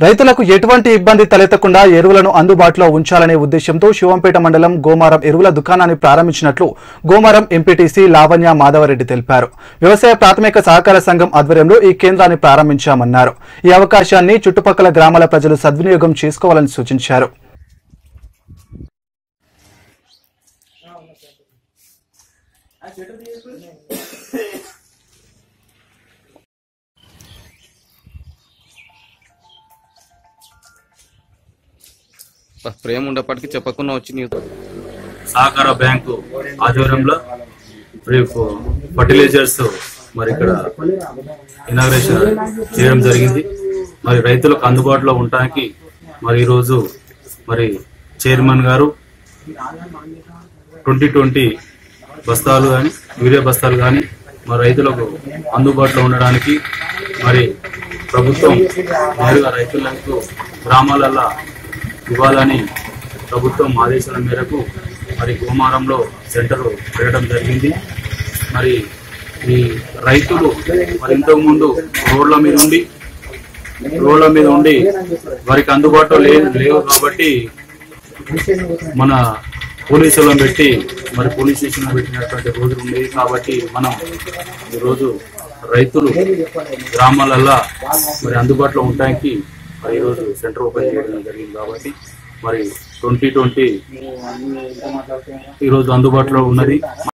రైతులకు ఎటువంటి ఇబ్బంది తలెత్తకుండా ఎరువులను అందుబాటులో ఉంచాలనే ఉద్దేశంతో శివంపేట మండలం గోమారం ఎరువుల దుకాణాన్ని ప్రారంభించినట్లు గోమారం ఎంపీటీసీ లావణ్య మాధవరెడ్డి తెలిపారు వ్యవసాయ ప్రాథమిక సహకార సంఘం ఆధ్వర్యంలో ఈ కేంద్రాన్ని ప్రారంభించామన్నారు ఈ అవకాశాన్ని చుట్టుపక్కల గ్రామాల ప్రజలు సద్వినియోగం చేసుకోవాలని సూచించారు బా, ప్రేమ ఉండప్పటికీ చెప్పకుండా వచ్చి నీతో సహకార బ్యాంకు ఆధ్వర్యంలో రేపు ఫర్టిలైజర్స్ మరి ఇక్కడ ఇనాగ్రేషన్ చేయడం జరిగింది మరి రైతులకు అందుబాటులో ఉండటానికి మరి ఈరోజు మరి చైర్మన్ గారు ట్వంటీ ట్వంటీ బస్తాలు కానీ యూరియా బస్తాలు కానీ మరి రైతులకు అందుబాటులో ఉండడానికి మరి ప్రభుత్వం నేరుగా రైతులకు గ్రామాలలో ఇవ్వాలని ప్రభుత్వం ఆదేశాల మేరకు మరి గోమారంలో సెంటర్ పెట్టడం జరిగింది మరి ఈ రైతులు మరి ఇంతకుముందు రోడ్ల మీద ఉండి రోడ్ల మీద ఉండి వారికి అందుబాటులో లేదు లేవు కాబట్టి మన పోలీసులను పెట్టి మరి పోలీస్ స్టేషన్ పెట్టినటువంటి రోజులు ఉండేవి కాబట్టి మనం ఈరోజు రైతులు గ్రామాలల్లో మరి అందుబాటులో ఉండడానికి మరి ఈరోజు సెంటర్ ఓపెన్ చేయడం జరిగింది కాబట్టి మరి ట్వంటీ ట్వంటీ ఈరోజు అందుబాటులో ఉన్నది